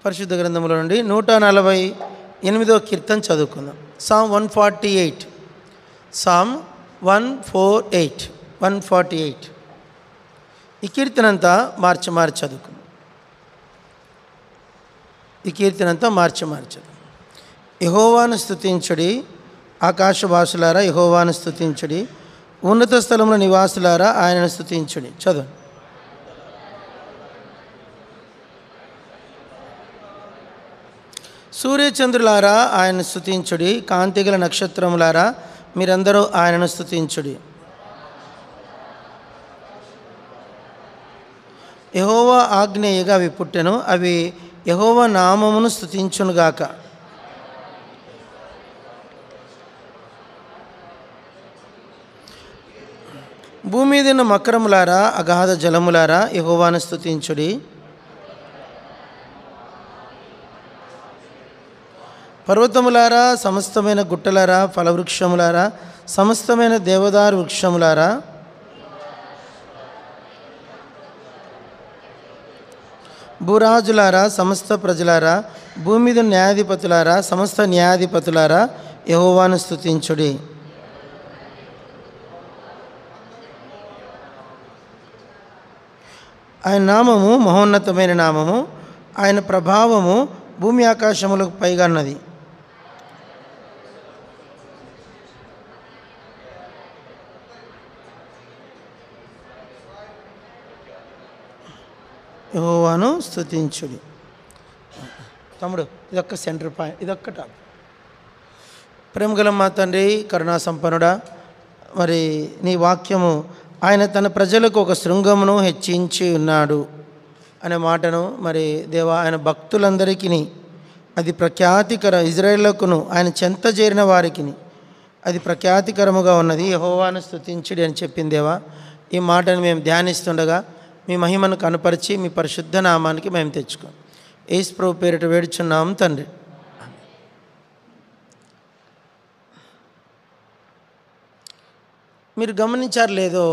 పరిశుద్ధ గ్రంథంలో నుండి నూట నలభై ఎనిమిదో కీర్తన చదువుకుందాం psalm one forty eight psalm one four eight one forty eight ఈ కీర్తన అంతా మార్చి మార్చి చదువుకుందాం ఈ కీర్తన అంతా మార్చి మార్చి చదువు యహోవాను స్థుతించుడి ఆకాశవాసులారా యహోవాను స్థుతించుడి ఉన్నత స్థలంలో నివాసులారా ఆయనను స్థుతించుడి చదువు సూర్యచంద్రులారా ఆయన స్థుతించుడి కాంతిగల నక్షత్రములారా మీరందరూ ఆయనను స్థుతించుడి యహోవా ఆజ్ఞేయగా అవి పుట్టెను అవి యహోవా నామమును స్థుతించునుగాక భూమి మీద ఉన్న మకరములారా అగాధ జలములారా యహోవాను స్థుతించుడి పర్వతములారా సమస్తమైన గుట్టలారా ఫలవృక్షములారా సమస్తమైన దేవదారు వృక్షములారా భూరాజులారా సమస్త ప్రజలారా భూమి మీద న్యాయాధిపతులారా సమస్త న్యాయాధిపతులారా యహోవాను స్థుతించుడి ఆయన నామము మహోన్నతమైన నామము ఆయన ప్రభావము భూమి ఆకాశములకు పైగా ఉన్నది యహోవాను స్థుతించుడి తమ్ముడు ఇదొక్క సెంటర్ పాయింట్ ఇదొక్క టాప్ ప్రేమగల మా తండ్రి కరుణా సంపన్నుడా మరి నీ వాక్యము ఆయన తన ప్రజలకు ఒక శృంగమును హెచ్చించి ఉన్నాడు అనే మాటను మరి దేవా ఆయన భక్తులందరికీ అది ప్రఖ్యాతికర ఇజ్రాయేళ్లకును ఆయన చెంత చేరిన వారికి అది ప్రఖ్యాతికరముగా ఉన్నది యహోవాను స్థుతించుడి అని చెప్పింది దేవా ఈ మాటను మేము ధ్యానిస్తుండగా మీ మహిమను కనపరిచి మీ పరిశుద్ధ నామానికి మేము తెచ్చుకోం ఏసు ప్రభు పేరిట వేడుచున్నాం తండ్రి మీరు గమనించారు లేదో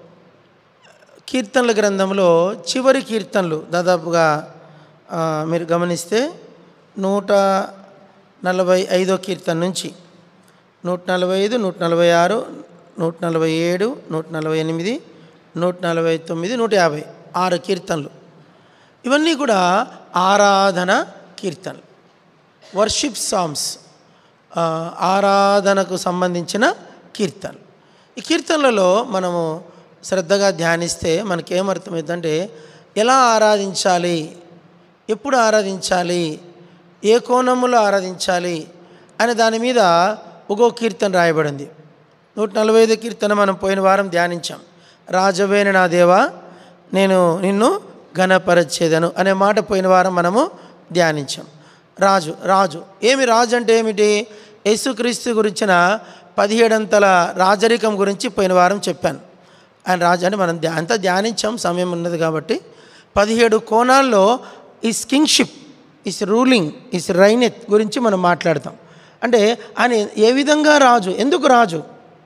కీర్తనల గ్రంథంలో చివరి కీర్తనలు దాదాపుగా ఆ, మీరు గమనిస్తే నూట నలభై ఐదో కీర్తన నుంచి నూట నలభై ఐదు నూట నలభై ఆరు నూట నలభై ఏడు నూట నలభై ఎనిమిది నూట నలభై తొమ్మిది నూట యాభై ఆరు కీర్తనలు ఇవన్నీ కూడా ఆరాధన కీర్తనలు వర్షిప్ సాంగ్స్ ఆ, ఆరాధనకు సంబంధించిన కీర్తనలు ఈ కీర్తనలలో మనము శ్రద్ధగా ధ్యానిస్తే మనకేమర్థమవుతుందంటే ఎలా ఆరాధించాలి ఎప్పుడు ఆరాధించాలి ఏ కోణములో ఆరాధించాలి అనే దాని మీద ఒక్కో కీర్తన రాయబడింది నూట నలభై ఐదు కీర్తన మనం పోయిన వారం ధ్యానించాం రాజవేణ నా దేవా నేను నిన్ను ఘనపరచేదను అనే మాట పోయిన వారం మనము ధ్యానించాం రాజు రాజు ఏమి రాజు అంటే ఏమిటి యేసుక్రీస్తు గురించిన పదిహేడంతల రాజరికం గురించి పోయిన వారం చెప్పాను ఆయన రాజు అంటే మనం ధ్యా- అంతా ధ్యానించాం సమయం ఉన్నది కాబట్టి పదిహేడు కోణాల్లో is kingship is ruling is reigneth గురించి మనం మాట్లాడతాం అంటే ఆయన ఏ విధంగా రాజు ఎందుకు రాజు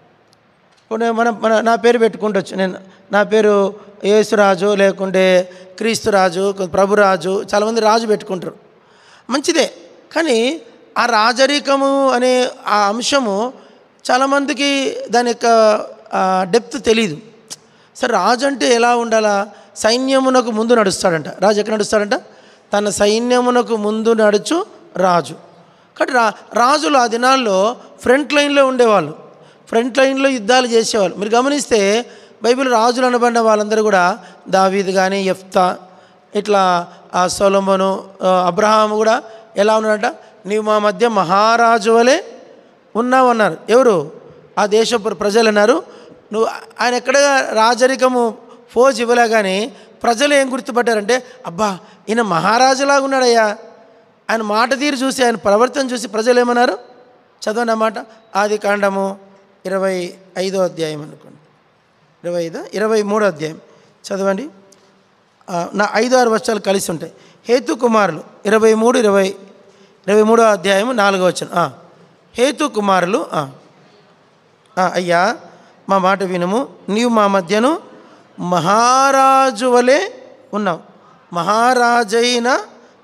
ఇప్పుడు నేను మనం మన నా పేరు పెట్టుకుంటొచ్చు నేను నా పేరు యేసురాజు లేకుంటే క్రీస్తురాజు ప్రభురాజు చాలామంది రాజు పెట్టుకుంటారు మంచిదే కానీ ఆ రాజరికము అనే ఆ అంశము చాలామందికి దాని యొక్క డెప్త్ తెలీదు సరే రాజు అంటే ఎలా ఉండాలా సైన్యమునకు ముందు నడుస్తాడంట రాజు ఎక్కడ నడుస్తాడంట తన సైన్యమునకు ముందు నడుచు రాజు కాబట్టి రా రాజులు ఆ దినాల్లో ఫ్రంట్ లైన్లో ఉండేవాళ్ళు ఫ్రంట్ లైన్లో యుద్ధాలు చేసేవాళ్ళు మీరు గమనిస్తే బైబిల్ రాజులు అనబడిన వాళ్ళందరూ కూడా దావీద్ కానీ యఫ్తా ఇట్లా ఆ సొలొమోను ఆ, అబ్రహాము కూడా ఎలా ఉన్నాడంట నీవు మా మధ్య మహారాజు వలె ఉన్నావన్నారు ఎవరు ఆ దేశపు ప్రజలు అన్నారు నువ్వు ఆయన ఎక్కడ రాజరికము ఫోజ్ ఇవ్వలే కానీ ప్రజలు ఏం గుర్తుపట్టారంటే అబ్బా ఈయన మహారాజులాగా ఉన్నాడయ్యా ఆయన మాట తీరు చూసి ఆయన ప్రవర్తన చూసి ప్రజలు ఏమన్నారు చదవండి అన్నమాట ఆది కాండము ఇరవై ఐదో అధ్యాయం అనుకోండి ఇరవై ఐదో ఇరవై మూడో అధ్యాయం చదవండి ఆ, నా ఐదు ఆరు వర్షాలు కలిసి ఉంటాయి హేతు కుమారులు ఇరవై మూడు ఇరవై ఇరవై మూడో అధ్యాయము నాలుగో వచ్చిన హేతు కుమారులు ఆ. ఆ, అయ్యా మా మాట వినుము నీవు మా మధ్యను మహారాజు వలె ఉన్నావు మహారాజైన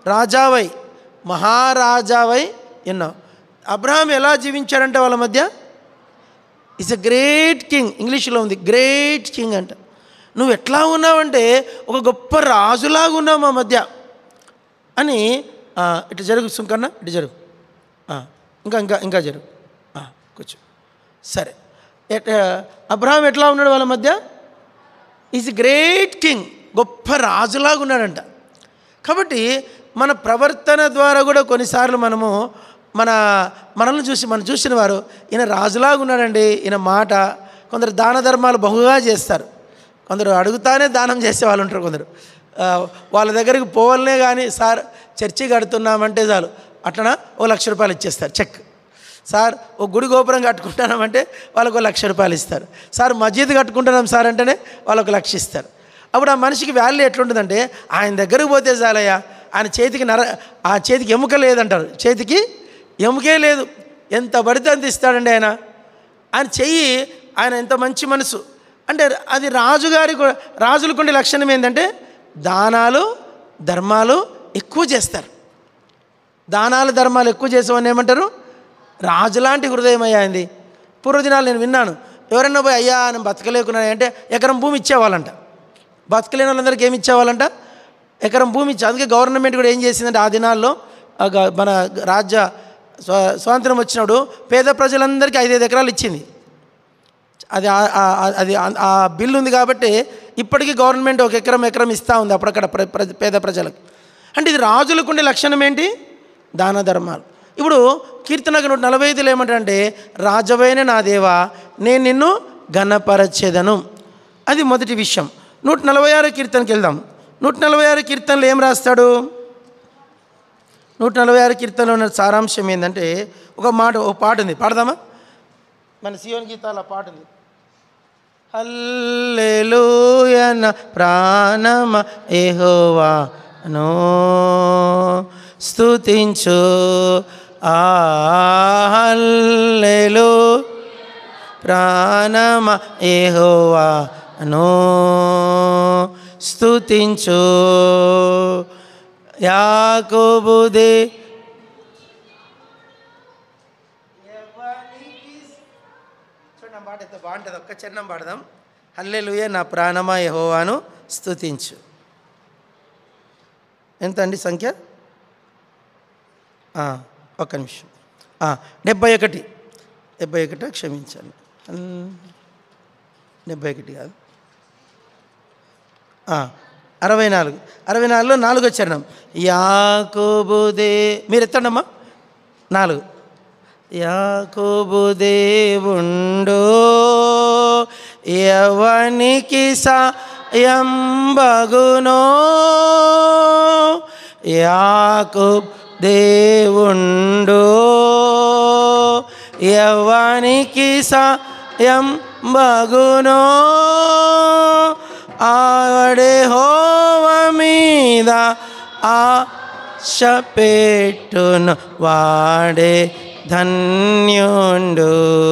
రాజావై మహారాజావై ఎన్నో అబ్రహాం ఎలా జీవించాడంటే వాళ్ళ మధ్య ఇస్ ఎ గ్రేట్ కింగ్ ఇంగ్లీష్లో ఉంది గ్రేట్ కింగ్ అంట నువ్వు ఎట్లా ఉన్నావంటే ఒక గొప్ప రాజులాగా ఉన్నావు మా మధ్య అని ఆ, ఇటు జరుగు సుంకన్న ఇటు జరుగు ఆ, ఇంకా ఇంకా ఇంకా జరుగు ఆ, కూర్చో సరే ఎట్ అబ్రహాం ఎట్లా ఉన్నాడు వాళ్ళ మధ్య ఈజ్ గ్రేట్ కింగ్ గొప్ప రాజులాగా ఉన్నాడంట కాబట్టి మన ప్రవర్తన ద్వారా కూడా కొన్నిసార్లు మనము మన మనల్ని చూసి మనం చూసిన వారు ఈయన రాజులాగా ఉన్నాడండి ఈయన మాట కొందరు దాన ధర్మాలు బహుగా చేస్తారు కొందరు అడుగుతానే దానం చేసే వాళ్ళు ఉంటారు కొందరు ఆ, వాళ్ళ దగ్గరికి పోవాలనే కానీ సార్ చర్చి కడుతున్నామంటే చాలు అట్లనా ఓ లక్ష రూపాయలు ఇచ్చేస్తారు చెక్ సార్ ఓ గుడి గోపురం కట్టుకుంటున్నామంటే వాళ్ళకు ఒక లక్ష రూపాయలు ఇస్తారు సార్ మస్జిద్ కట్టుకుంటున్నాం సార్ అంటేనే వాళ్ళకు లక్ష ఇస్తారు అప్పుడు ఆ మనిషికి వాల్యూ ఎట్లుంటుందంటే ఆయన దగ్గరకు పోతే చాలయ్యా ఆయన చేతికి నర ఆ చేతికి ఎముక లేదంటారు చేతికి ఎముకే లేదు ఎంత పడితే అంత ఇస్తాడండి ఆయన ఆయన చెయ్యి ఆయన ఎంత మంచి మనసు అంటే అది రాజుగారి గు- రాజులకు ఉండే లక్షణం ఏంటంటే దానాలు ధర్మాలు ఎక్కువ చేస్తారు దానాలు ధర్మాలు ఎక్కువ చేసేవాడిని ఏమంటారు రాజులాంటి హృదయం అయ్యా అయింది పూర్వదినాలు నేను విన్నాను ఎవరన్నా పోయి అయ్యా నేను బతకలేకున్నాను అంటే ఎకరం భూమి ఇచ్చేవాళ్ళంట బతకలేని వాళ్ళందరికీ ఏమి ఇచ్చేవాళ్ళంట ఎకరం భూమి ఇచ్చే అందుకే గవర్నమెంట్ కూడా ఏం చేసిందంటే ఆ దినాల్లో ఆ గ- మన రాజ్య స్వ స్వాతంత్రం వచ్చినప్పుడు పేద ప్రజలందరికీ ఐదైదు ఎకరాలు ఇచ్చింది అది ఆ- ఆ- అది ఆ- ఆ బిల్లు ఉంది కాబట్టి ఇప్పటికీ గవర్నమెంట్ ఒక ఎకరం ఎకరం ఇస్తూ ఉంది అప్పుడక్కడ ప్ర- ప్ర- పేద ప్రజలకు అంటే ఇది రాజులకు ఉండే లక్షణం ఏంటి దాన ధర్మాలు ఇప్పుడు కీర్తనకు నూట నలభై ఐదులో ఏమంటారంటే రాజవైన నా దేవా నేను నిన్ను ఘనపరచెదను అది మొదటి విషయం నూట నలభై ఆరు కీర్తనకి వెళ్దాం నూట నలభై ఆరు కీర్తనలో ఏం రాస్తాడు నూట నలభై ఆరు కీర్తనలో ఉన్న సారాంశం ఏంటంటే ఒక మాట ఒక పాట ఉంది పాడదామా మన సియోన్ గీతాల పాట ఉంది హల్లెలూయన ప్రాణమ ఎహోవాను స్తుతించు ఆ హల్లెలూ ప్రాణమ ఎహోవాను స్తుతించు యాకోబుదే చూడండి ఆ పాట ఎంత బాగుంటుంది ఒక్క చరణం పాడదాం హల్లెలూయ నా ప్రాణమా యహోవాను స్తుతించు ఎంత అండి సంఖ్య ఆ, ఒక్క నిమిషం ఆ, డెబ్బై ఒకటి డెబ్బై ఒకటి క్షమించండి హల్- డెబ్బై ఒకటి కాదు ఆ, అరవై నాలుగు అరవై నాలుగులో నాలుగో చరణం యాకోబుదే మీరు ఎత్తండమ్మా నాలుగు యాకోబు దేవుండు ఎవనికి సాయం బగునో యాకోబ్ దేవుండు ఎవనికి సాయం బగునో ఆడే హోవ మీద ఆశ పెట్టును వాడే ధన్యుండు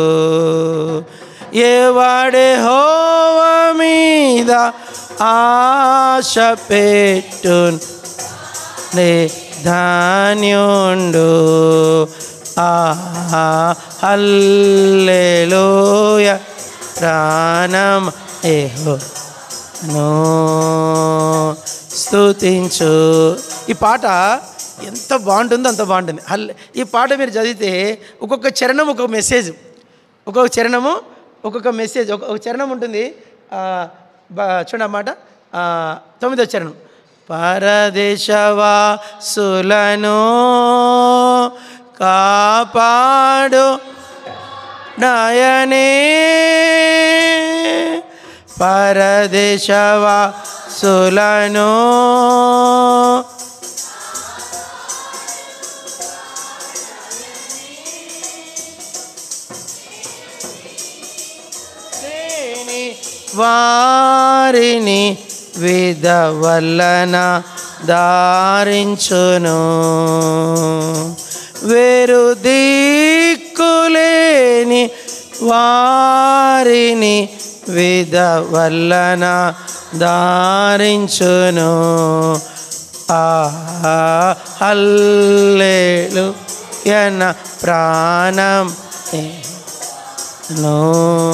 ఏ వాడే హోవ మీద ఆశ పెట్టును నే ధాన్యుండు ఆహా హల్లెలూయ ప్రాణం ఏహో నో స్తుతించు ఈ పాట ఎంత బాగుంటుందో అంత బాగుంటుంది హల్ ఈ పాట మీరు చదివితే ఒక్కొక్క చరణం ఒక్కొక్క మెసేజ్ ఒక్కొక్క చరణము ఒక్కొక్క మెసేజ్ ఒక ఒక చరణం ఉంటుంది ఆ, బా చూడండి అన్నమాట తొమ్మిదో చరణం పరదేశవాసులను కాపాడు నయనే పరదేశవాసులను లేని వారిని విధ వల్లన దారించును వేరు దిక్కులేని వారిని విధ వల్లన దారించును ఆ హల్లేలు ఎన ప్రాణం నో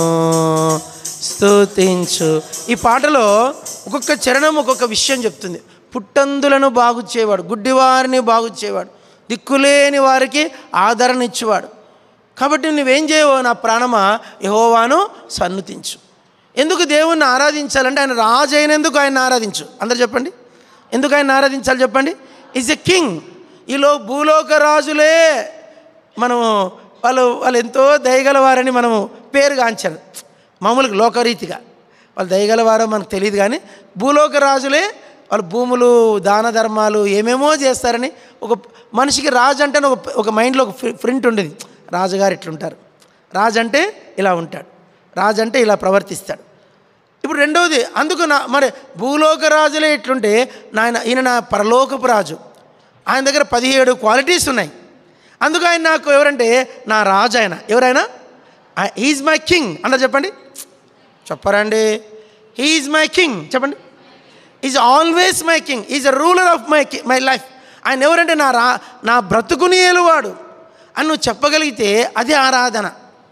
స్తుతించు ఈ పాటలో ఒక్కొక్క చరణం ఒక్కొక్క విషయం చెప్తుంది పుట్టందులను బాగు చేయవాడు గుడ్డివారిని బాగు చేయవాడు దిక్కులేని వారికి ఆదరణ ఇచ్చేవాడు కాబట్టి నువ్వేం చేయవు నా ప్రాణమా యహోవాను సన్నుతించు ఎందుకు దేవుణ్ణి ఆరాధించాలంటే ఆయన రాజు అయినందుకు ఆయన ఆరాధించు అందరు చెప్పండి ఎందుకు ఆయన ఆరాధించాలి చెప్పండి ఈజ్ ఎ కింగ్ ఈలో భూలోక రాజులే మనము వాళ్ళు వాళ్ళు ఎంతో దయగలవారని మనము పేరు గాంచారు మామూలుగా లోకరీతిగా వాళ్ళు దయగలవారో మనకు తెలియదు కానీ భూలోక రాజులే వాళ్ళు భూములు దాన ధర్మాలు ఏమేమో చేస్తారని ఒక మనిషికి రాజు అంటే ఒక ఒక మైండ్లో ఒక ప్రింట్ ఉండేది రాజుగారు ఇట్లుంటారు రాజు అంటే ఇలా ఉంటాడు రాజు అంటే ఇలా ప్రవర్తిస్తాడు ఇప్పుడు రెండవది అందుకు నా మరి భూలోక రాజులే ఇట్లుంటే నాయన ఈయన నా పరలోకపు రాజు ఆయన దగ్గర పదిహేడు క్వాలిటీస్ ఉన్నాయి అందుకు ఆయన నాకు ఎవరంటే నా రాజు ఆయన ఎవరైనా హీఈస్ మై కింగ్ అన్నారు చెప్పండి చెప్పరండి హీఈస్ మై కింగ్ చెప్పండి is always my king is a ruler of my my life ఆయన ఎవరంటే నా రా నా బ్రతుకుని ఏలువాడు అని నువ్వు చెప్పగలిగితే అది ఆరాధన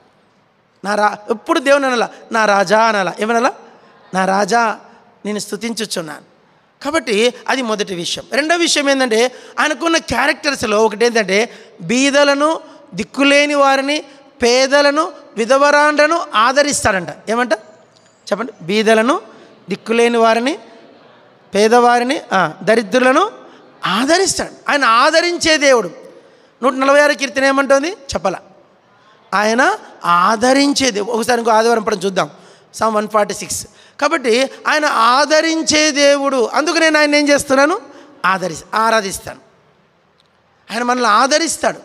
నా రా ఎప్పుడు దేవుని అనాల నా రాజా అనాల ఏమనాలా నా రాజా నేను స్థుతించుచున్నాను కాబట్టి అది మొదటి విషయం రెండో విషయం ఏంటంటే ఆయనకున్న క్యారెక్టర్స్లో ఒకటి ఏంటంటే బీదలను దిక్కులేని వారిని పేదలను విధవరాండ్లను ఆదరిస్తాడంట ఏమంట చెప్పండి బీదలను దిక్కులేని వారిని పేదవారిని ఆ, దరిద్రులను ఆదరిస్తాడు ఆయన ఆదరించే దేవుడు నూట నలభై ఆరు కీర్తన ఏమంటుంది చెప్పాల ఆయన ఆదరించే దేవుడు ఒకసారి ఇంకో ఆదివారం పడం చూద్దాం సమ్ వన్ ఫార్టీ సిక్స్ కాబట్టి ఆయన ఆదరించే దేవుడు అందుకు నేను ఆయన ఏం చేస్తున్నాను ఆదరి ఆరాధిస్తాను ఆయన మనల్ని ఆదరిస్తాడు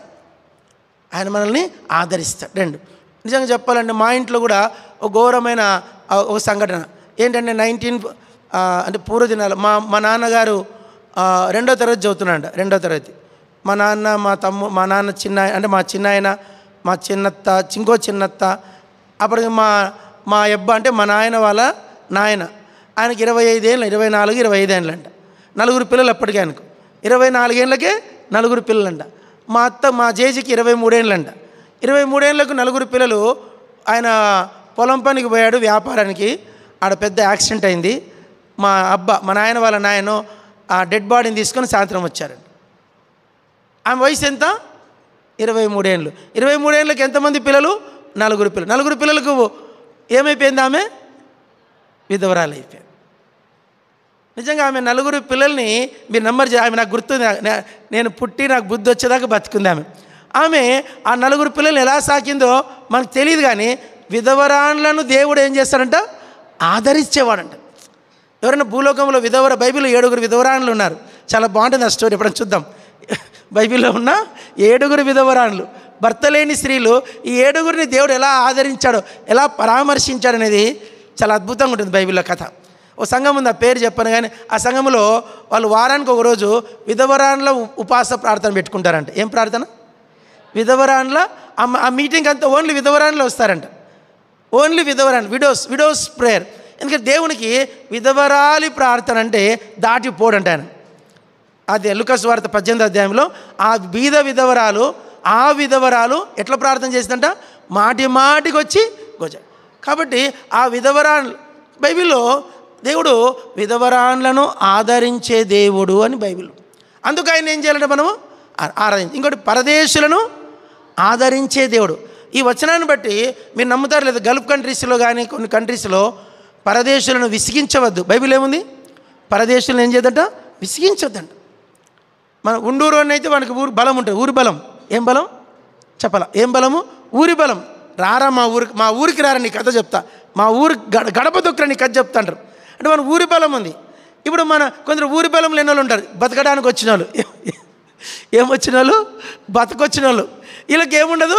ఆయన మనల్ని ఆదరిస్తాడు రెండు నిజంగా చెప్పాలంటే మా ఇంట్లో కూడా ఒక ఘోరమైన ఆ, ఒక సంఘటన ఏంటంటే నైన్టీన్ అంటే పూర్వదినాలు మా మా నాన్నగారు ఆ, రెండో తరగతి చదువుతున్నాడు రెండో తరగతి మా నాన్న మా తమ్ము మా నాన్న చిన్న అంటే మా చిన్నాయన మా చిన్నత్త ఇంకో చిన్నత్త అప్పటికి మా మా అబ్బ అంటే మా నాయన వాళ్ళ నాయన ఆయనకి ఇరవై ఐదేళ్ళు ఇరవై నాలుగు ఇరవై ఐదేళ్ళు అంట నలుగురు పిల్లలు అప్పటికే ఆయనకు ఇరవై నాలుగేళ్ళకే నలుగురు పిల్లలంట మా అత్త మా జేజీకి ఇరవై మూడేళ్ళంట ఇరవై మూడేళ్ళకు నలుగురు పిల్లలు ఆయన పొలం పనికి పోయాడు వ్యాపారానికి ఆడ పెద్ద యాక్సిడెంట్ అయింది మా అబ్బా మా నాయన వాళ్ళ నాయన ఆ డెడ్ బాడీని తీసుకొని సాయంత్రం వచ్చారండి ఆమె వయసు ఎంత ఇరవై మూడేళ్ళు ఇరవై మూడేళ్ళకి ఎంతమంది పిల్లలు నలుగురు పిల్లలు నలుగురు పిల్లలకు ఏమైపోయింది ఆమె విధవరాలు అయిపోయింది నిజంగా ఆమె నలుగురు పిల్లల్ని మీరు నంబర్ చే- ఆమె నాకు గుర్తుంది నే- నేను పుట్టి నాకు బుద్ధి వచ్చేదాకా బతుకుంది ఆమె ఆమె ఆ నలుగురు పిల్లల్ని ఎలా సాకిందో మనకు తెలియదు కానీ విధవరాన్లను దేవుడు ఏం చేస్తాడంట ఆదరించేవాడంట ఎవరైనా భూలోకంలో విధవర బైబిల్లో ఏడుగురు విధవరాన్లు ఉన్నారు చాలా బాగుంటుంది ఆ స్టోరీ ఎప్పుడైనా చూద్దాం బైబిల్లో ఉన్న ఏడుగురు విధవరాన్లు భర్త లేని స్త్రీలు ఈ ఏడుగురిని దేవుడు ఎలా ఆదరించాడో ఎలా పరామర్శించాడు అనేది చాలా అద్భుతంగా ఉంటుంది బైబిల్లో కథ ఓ సంఘం ఉంది ఆ పేరు చెప్పాను కానీ ఆ సంఘంలో వాళ్ళు వారానికి ఒక రోజు విధవరాన్ల ఉ- ఉపాస ప్రార్థన పెట్టుకుంటారంట ఏం ప్రార్థన విధవరాన్ల ఆ మ- ఆ మీటింగ్ అంతా ఓన్లీ విధవరాన్లు వస్తారంట ఓన్లీ విధవరాన్ విడోస్ విడోస్ ప్రేయర్ ఎందుకంటే దేవునికి విధవరాలి ప్రార్థన అంటే దాటిపోడంట ఆయన అది లుకస్ వార్త పద్దెనిమిది అధ్యాయంలో ఆ బీద విధవరాలు ఆ విధవరాలు ఎట్లా ప్రార్థన చేసిందంట మాటి మాటికి వచ్చి గోచ కాబట్టి ఆ విధవరాన్ బైబిల్లో దేవుడు విధవరాన్లను ఆదరించే దేవుడు అని బైబిల్ అందుకు ఆయన ఏం చేయాలంటే మనము ఆ- ఆరాధించి ఇంకోటి పరదేశులను ఆదరించే దేవుడు ఈ వచనాన్ని బట్టి మీరు నమ్ముతారు లేదు గల్ఫ్ కంట్రీస్లో కానీ కొన్ని కంట్రీస్లో పరదేశులను విసిగించవద్దు బైబిల్ ఏముంది పరదేశులను ఏం చేయదంట విసిగించొద్దంట మన ఉండూరు అని అయితే మనకి ఊరు బలం ఉంటుంది ఊరి బలం ఏం బలం చెప్పాల ఏం బలము ఊరి బలం రారా మా ఊరికి మా ఊరికి రారా నీ కథ చెప్తా మా ఊరి గడ గడప దొక్కరా నీ కథ చెప్తా అంటారు అంటే మన ఊరి బలం ఉంది ఇప్పుడు మన కొందరు ఊరి బలం లేని వాళ్ళు ఉంటారు బతకడానికి వచ్చిన వాళ్ళు ఏం వచ్చిన వాళ్ళు బతకొచ్చిన వాళ్ళు వీళ్ళకి ఏముండదు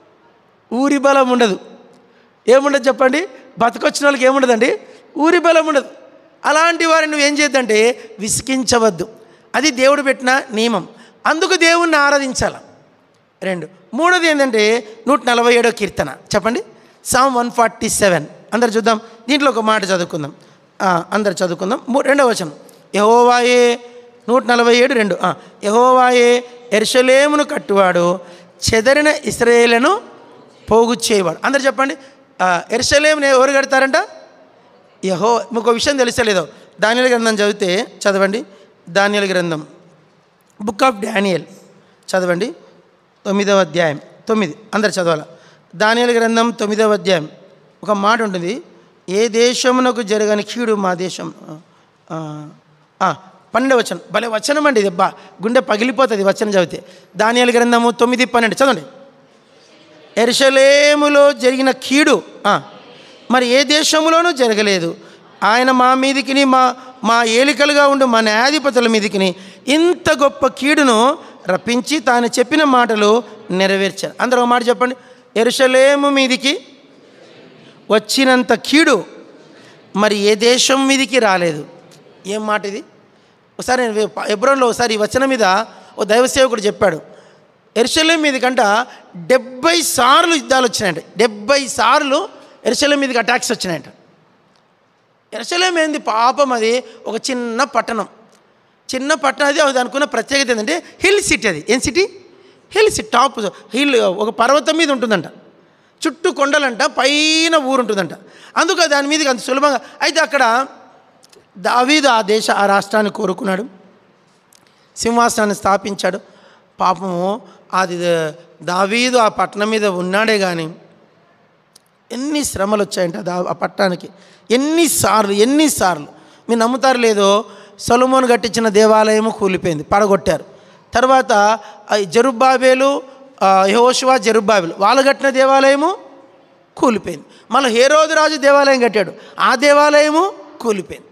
ఊరి బలం ఉండదు ఏముండదు చెప్పండి బతకొచ్చిన వాళ్ళకి ఏముండదండి ఊరి బలం ఉండదు అలాంటి వారిని నువ్వు ఏం చేయొద్దంటే విసిగించవద్దు అది దేవుడు పెట్టిన నియమం అందుకు దేవుణ్ణి ఆరాధించాల రెండు మూడోది ఏంటంటే నూట నలభై ఏడో కీర్తన చెప్పండి సామ్ వన్ ఫార్టీ సెవెన్ అందరు చూద్దాం దీంట్లో ఒక మాట చదువుకుందాం ఆ, అందరు చదువుకుందాం మూ- రెండవ వచనం యహోవాయే నూట నలభై ఏడు రెండు ఆ, యెహోవాయే ఎర్షలేమును కట్టువాడు చెదరిన ఇస్రాయేలను పోగు చేయవాడు అందరు చెప్పండి ఆ, ఎర్షలేముని ఎవరు కడతారంట యహో మీకు ఒక విషయం తెలుసలేదో దానియల గ్రంథం చదివితే చదవండి దానియల గ్రంథం బుక్ ఆఫ్ డానియల్ చదవండి తొమ్మిదవ అధ్యాయం తొమ్మిది అందరు చదవాలి దానియల గ్రంథం తొమ్మిదవ అధ్యాయం ఒక మాట ఉంటుంది ఏ దేశమునకు జరగని కీడు మా దేశం ఆ, ఆ, పన్నెండు వచనం భలే వచనం అండి ఇది బా గుండె పగిలిపోతుంది వచనం చదివితే దానియల గ్రంథము తొమ్మిది పన్నెండు చదవండి ఎరుషలేములో జరిగిన కీడు ఆ, మరి ఏ దేశంలోనూ జరగలేదు ఆయన మా మీదికిని మా మా ఏలికలుగా ఉండు మా న్యాయాధిపతుల మీదికిని ఇంత గొప్ప కీడును రప్పించి తాను చెప్పిన మాటలు నెరవేర్చారు అందరూ ఒక మాట చెప్పండి ఎరుషలేము మీదికి వచ్చినంత కీడు మరి ఏ దేశం మీదికి రాలేదు ఏం మాట ఇది ఒకసారి నేను ఎబ్రోన్లో ఒకసారి ఈ వచనం మీద ఓ దైవ సేవకుడు చెప్పాడు ఎరుసలేం మీద కంట డెబ్బై సార్లు యుద్ధాలు వచ్చినాయంట డెబ్బై సార్లు ఎరుసలేం మీదకి అటాక్స్ వచ్చినాయంట ఎరుసలేం ఏంది పాపం అది ఒక చిన్న పట్టణం చిన్న పట్టణం అది అది అనుకున్న ప్రత్యేకత ఏంటంటే హిల్ సిటీ అది ఏం city hill city top hill ఒక పర్వతం మీద ఉంటుందంట చుట్టూ కొండలంట పైన ఊరు ఉంటుందంట అందుకు దాని మీదకి అంత సులభంగా అయితే అక్కడ దావీదు ఆ దేశ ఆ రాష్ట్రాన్ని కోరుకున్నాడు సింహాసనాన్ని స్థాపించాడు పాపము అది దావీదు ఆ పట్టణం మీద ఉన్నాడే కానీ ఎన్ని శ్రమలు వచ్చాయంట దా ఆ పట్టణానికి ఎన్నిసార్లు ఎన్నిసార్లు మీరు నమ్ముతారు లేదో సొలమోన్ కట్టించిన దేవాలయము కూలిపోయింది పడగొట్టారు తర్వాత ఆ జరుబ్బాబేలు యహోషువా జరుబ్బాబేలు వాళ్ళు కట్టిన దేవాలయము కూలిపోయింది మళ్ళీ హేరోదు రాజు దేవాలయం కట్టాడు ఆ దేవాలయము కూలిపోయింది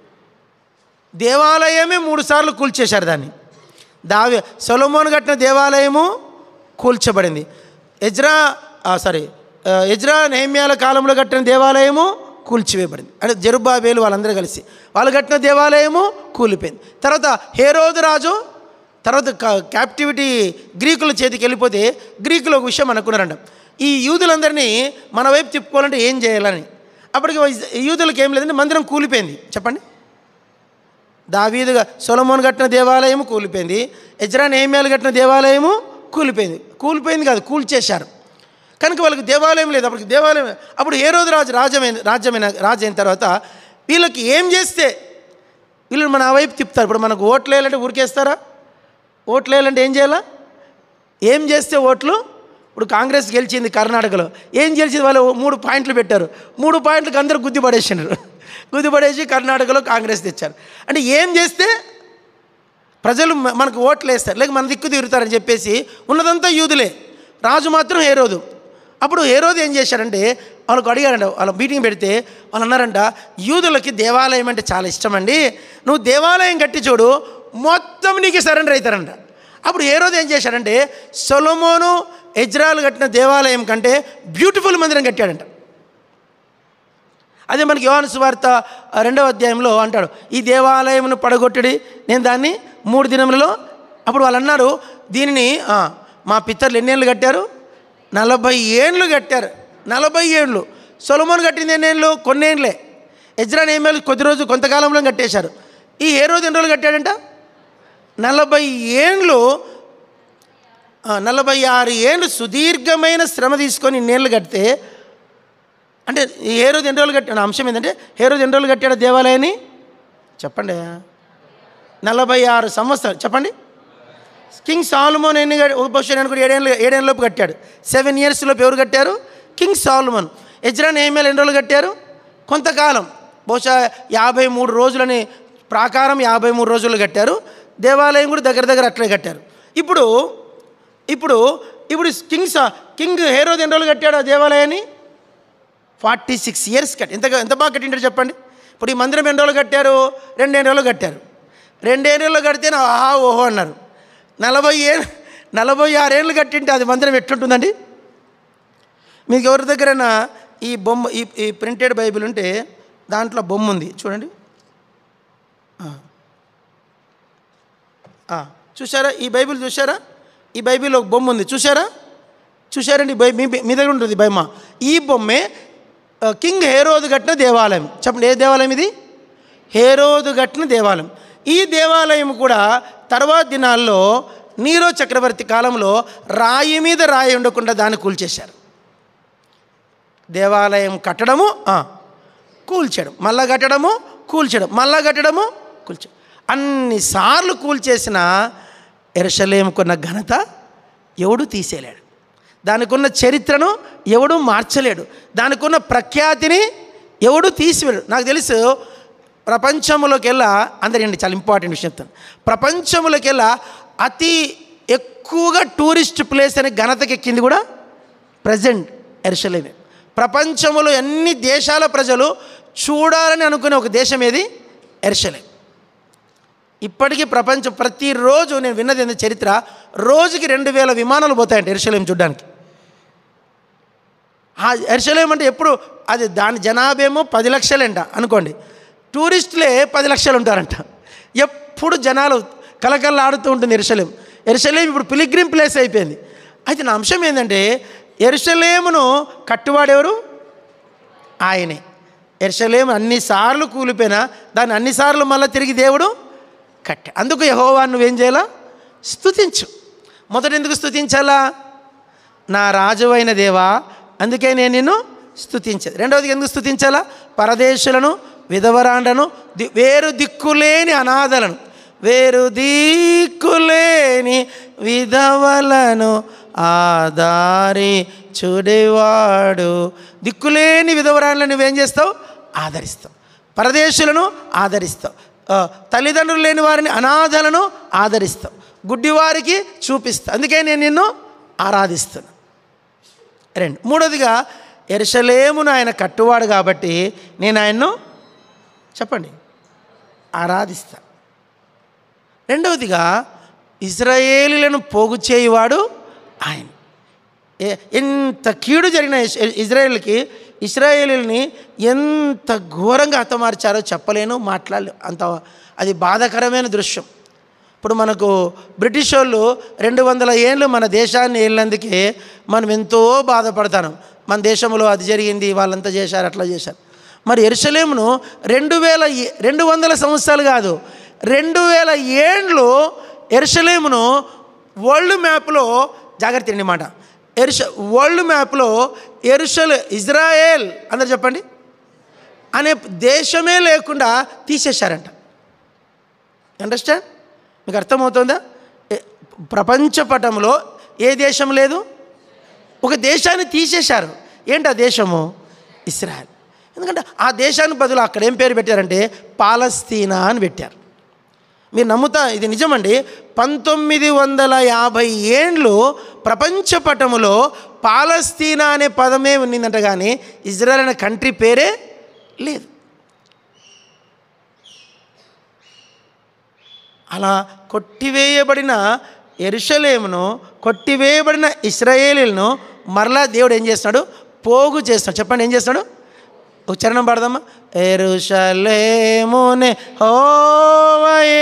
దేవాలయమే మూడు సార్లు కూల్చేశారు దాన్ని దావి సొలమోన్ కట్టిన దేవాలయము కూల్చబడింది ఎజ్రా ఆ, సారీ ఆ, ఎజ్రా నేమ్యాల కాలంలో కట్టిన దేవాలయము కూల్చివేయబడింది అంటే జరుబాబేలు వాళ్ళందరూ కలిసి వాళ్ళు కట్టిన దేవాలయము కూలిపోయింది తర్వాత హేరోదు రాజు తర్వాత క- క్యాప్టివిటీ గ్రీకుల చేతికి వెళ్ళిపోతే గ్రీకులు ఒక విషయం అనుకున్నారంట ఈ యూదులందరినీ మన వైపు తిప్పుకోవాలంటే ఏం చేయాలని అప్పటికి యూదులకు ఏం లేదంటే మందిరం కూలిపోయింది చెప్పండి దావీదుగా సొలమోన్ కట్టిన దేవాలయము కూలిపోయింది ఎజ్రా నేమ్యాలు కట్టిన దేవాలయము కూలిపోయింది కూలిపోయింది కాదు కూల్చేశారు కనుక వాళ్ళకి దేవాలయం లేదు అప్పటికి దేవాలయం అప్పుడు ఏ రోజు రాజు రాజ్యమైన రాజ్యమైన రాజు అయిన తర్వాత వీళ్ళకి ఏం చేస్తే వీళ్ళు మన వైపు తిప్పుతారు ఇప్పుడు మనకు ఓట్లు వేయాలంటే ఊరికేస్తారా ఓట్లు వేయాలంటే ఏం చేయాలా ఏం చేస్తే ఓట్లు ఇప్పుడు కాంగ్రెస్ గెలిచింది కర్ణాటకలో ఏం గెలిచింది వాళ్ళు మూడు పాయింట్లు పెట్టారు మూడు పాయింట్లకు అందరూ గుద్ది పడేసినారు గుద్ది పడేసి కర్ణాటకలో కాంగ్రెస్ తెచ్చారు అంటే ఏం చేస్తే ప్రజలు మ- మనకు ఓట్లు వేస్తారు లేక మన దిక్కు తిరుగుతారని చెప్పేసి ఉన్నదంతా యూదులే రాజు మాత్రం హేరోదు అప్పుడు హేరోదు ఏం చేశారంటే వాళ్ళకు అడిగారంట వాళ్ళ మీటింగ్ పెడితే వాళ్ళు అన్నారంట యూదులకి దేవాలయం అంటే చాలా ఇష్టం అండి నువ్వు దేవాలయం కట్టి చూడు మొత్తం నీకు సరెండర్ అవుతారంట అప్పుడు హేరోదు ఏం చేశాడంటే సొలమోను ఎజ్రాలు కట్టిన దేవాలయం కంటే బ్యూటిఫుల్ మందిరం కట్టాడంట అదే మనకి యోహాను సువార్త ఆ, రెండవ అధ్యాయంలో అంటాడు ఈ దేవాలయమును పడగొట్టడి నేను దాన్ని మూడు దినములలో అప్పుడు వాళ్ళు అన్నారు దీనిని ఆ, మా పిత్తర్లు ఎన్నేళ్ళు కట్టారు నలభై ఏండ్లు కట్టారు నలభై ఏండ్లు సొలమోన్ కట్టింది ఎన్నేళ్ళు కొన్నేళ్ళే ఎజ్రాన్ ఏమేళ్ళు కొద్ది రోజు కొంతకాలంలో కట్టేశారు ఈ ఏ రోజు ఎన్ని రోజులు కట్టాడంట నలభై ఏండ్లు ఆ, నలభై ఆరు ఏండ్లు సుదీర్ఘమైన శ్రమ తీసుకొని ఇన్నేళ్ళు కడితే అంటే ఈ ఏ రోజు ఎన్ని రోజులు కట్టాడు అంశం ఏంటంటే ఏ రోజు ఎన్ని రోజులు కట్టాడు దేవాలయాన్ని చెప్పండి నలభై ఆరు సంవత్సరాలు చెప్పండి కింగ్ సాల్మోన్ ఎన్ని బహుశా కూడా ఏడేళ్ళు ఏడేళ్ళలోపు కట్టాడు సెవెన్ ఇయర్స్లోపు ఎవరు కట్టారు కింగ్ సాల్మోన్ ఎజ్రాన్ ఏమేలు ఎన్ని రోజులు కట్టారు కొంతకాలం బహుశా యాభై మూడు రోజులని ప్రాకారం యాభై మూడు రోజులు కట్టారు దేవాలయం కూడా దగ్గర దగ్గర అట్లే కట్టారు ఇప్పుడు ఇప్పుడు ఇప్పుడు కింగ్ సా కింగ్ హేరోద్ ఎన్ని రోజులు కట్టాడు ఆ దేవాలయాన్ని ఫార్టీ సిక్స్ ఇయర్స్ కట్టి ఎంత ఎంత బాగా కట్టింటారు చెప్పండి ఇప్పుడు ఈ మందిరం ఎన్ని రోజులు కట్టారు రెండేళ్ళ రోజులు కట్టారు రెండేళ్ళలో కడితే నా ఆహా ఓహో అన్నారు నలభై ఏ నలభై ఆరేళ్ళు కట్టింటే అది మందిరం ఎట్లుంటుందండి మీకు ఎవరి దగ్గరైనా ఈ బొమ్మ ఈ ఈ ప్రింటెడ్ బైబిల్ ఉంటే దాంట్లో బొమ్మ ఉంది చూడండి ఆ. ఆ, చూసారా ఈ బైబిల్ చూసారా ఈ బైబిల్ ఒక బొమ్మ ఉంది చూసారా చూసారండి బై మీ మీ దగ్గర ఉంటుంది ఈ బొమ్మ ఈ బొమ్మే ఆ, కింగ్ హేరోదు కట్టిన దేవాలయం చెప్పండి ఏ దేవాలయం ఇది హేరోదు కట్టిన దేవాలయం ఈ దేవాలయం కూడా తర్వాత దినాల్లో నీరో చక్రవర్తి కాలంలో రాయి మీద రాయి ఉండకుండా దాన్ని కూల్చేశారు దేవాలయం కట్టడము ఆ, కూల్చడం మళ్ళా కట్టడము కూల్చడం మళ్ళా కట్టడము కూల్చడం అన్నిసార్లు కూల్చేసిన ఎరసలేముకున్న ఘనత ఎవడు తీసేయలేడు దానికి ఉన్న చరిత్రను ఎవడు మార్చలేడు దానికి ఉన్న ప్రఖ్యాతిని ఎవడు తీసివేడు నాకు తెలుసు ప్రపంచంలోకెల్లా అందరండి చాలా ఇంపార్టెంట్ విషయం చెప్తాను ప్రపంచంలోకెల్లా అతి ఎక్కువగా టూరిస్ట్ ప్లేస్ అనే ఘనతకి ఎక్కింది కూడా ప్రజెంట్ ఎర్షలేమే ప్రపంచంలో ఎన్ని దేశాల ప్రజలు చూడాలని అనుకునే ఒక దేశం ఏది ఎర్షలేం ఇప్పటికీ ప్రపంచం ప్రతిరోజు నేను విన్నది ఏంది చరిత్ర రోజుకి రెండు వేల విమానాలు పోతాయంట ఎరుసలేం చూడడానికి ఆ ఎరుసలేం అంటే ఎప్పుడు అది దాని జనాభా ఏమో పది లక్షలంట అనుకోండి టూరిస్టులే పది లక్షలు ఉంటారంట ఎప్పుడు జనాలు కలకల్లాడుతూ ఉంటుంది ఎరుసలేం ఎరుసలేం ఇప్పుడు పిలిగ్రిమ్ ప్లేస్ అయిపోయింది అయితే నా అంశం ఏంటంటే ఎరుసలేమును కట్టువాడెవరు ఆయనే ఎర్షలేం అన్నిసార్లు కూలిపోయినా దాన్ని అన్నిసార్లు మళ్ళీ తిరిగి దేవుడు కట్టే అందుకు యహోవా నువ్వేం చేయాలా స్తుతించు మొదట ఎందుకు స్తుతించాలా నా రాజువైన దేవా అందుకే నేను నిన్ను స్తుతించేది రెండవది ఎందుకు స్తుతించాలా పరదేశులను విధవరాండను ది- వేరు దిక్కులేని అనాథలను వేరు దిక్కులేని విధవలను ఆదారి చూడేవాడు దిక్కులేని విధవరాండ్లను నువ్వేం చేస్తావు ఆదరిస్తావు పరదేశులను ఆదరిస్తావు ఆ, తల్లిదండ్రులు లేని వారిని అనాథలను ఆదరిస్తావు గుడ్డివారికి చూపిస్తావు అందుకే నేను నిన్ను ఆరాధిస్తున్నాను రెండు మూడోదిగా ఎరుసలేమును ఆయన కట్టువాడు కాబట్టి నేను ఆయన్ను చెప్పండి ఆరాధిస్తా రెండవదిగా ఇజ్రాయేలీలను పోగు చేయువాడు ఆయన ఏ- ఎంత కీడు జరిగిన ఇస్- ఇజ్రాయేల్కి ఇస్రాయేలీని ఎంత ఘోరంగా హతమార్చారో చెప్పలేను మాట్లాడలే అంత అది బాధాకరమైన దృశ్యం ఇప్పుడు మనకు బ్రిటిష్ వాళ్ళు రెండు వందల ఏళ్ళు మన దేశాన్ని వెళ్ళినందుకే మనం ఎంతో బాధపడతాను మన దేశంలో అది జరిగింది వాళ్ళంతా చేశారు అట్లా చేశారు మరి ఎరుసలేమును రెండు వేల ఏ- రెండు వందల సంవత్సరాలు కాదు రెండు వేల ఏండ్లు ఎరుసలేమును వరల్డ్ మ్యాప్లో జాగ్రత్త అండి మాట ఎరుష వరల్డ్ మ్యాప్లో ఎరుషల్ ఇజ్రాయేల్ అందరు చెప్పండి అనే దేశమే లేకుండా తీసేశారంట అండర్స్టాండ్ మీకు అర్థమవుతుందా ఏ- ప్రపంచ పటంలో ఏ దేశం లేదు ఒక దేశాన్ని తీసేశారు ఏంటి ఆ దేశము ఇస్రాయల్ ఎందుకంటే ఆ దేశానికి బదులు అక్కడ ఏం పేరు పెట్టారంటే పాలస్తీనా అని పెట్టారు మీరు నమ్ముతా ఇది నిజమండి పంతొమ్మిది వందల యాభై ఏండ్లు ప్రపంచ పటములో పాలస్తీనా అనే పదమే ఉన్నిందంట కానీ ఇజ్రాయల్ అనే కంట్రీ పేరే లేదు అలా కొట్టివేయబడిన ఎరుషలేమును కొట్టివేయబడిన ఇస్రాయేలీలను మరలా దేవుడు ఏం చేస్తున్నాడు పోగు చేస్తున్నాడు చెప్పండి ఏం చేస్తున్నాడు ఒక చరణం పాడదామా ఎరుషలేమునే హోవయే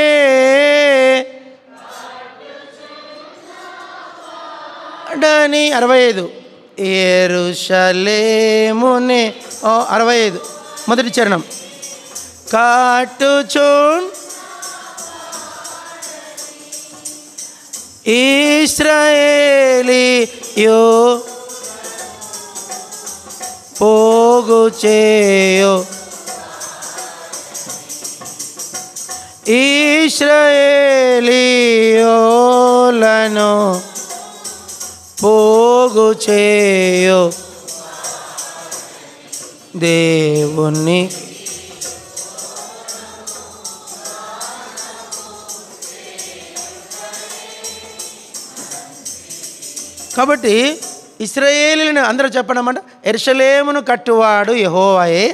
డని అరవై ఐదు ఎరుషలేమునే ఓ అరవై ఐదు మొదటి చరణం కాటుచూన్ ఇస్రాయేలియో పోగు చేయో ఇస్రాయేలియోలను పోగు చేయో దేవుని కాబట్టి ఇస్రాయేలీని అందరూ చెప్పడమాట ఎరుషలేమును కట్టువాడు యహోవాయే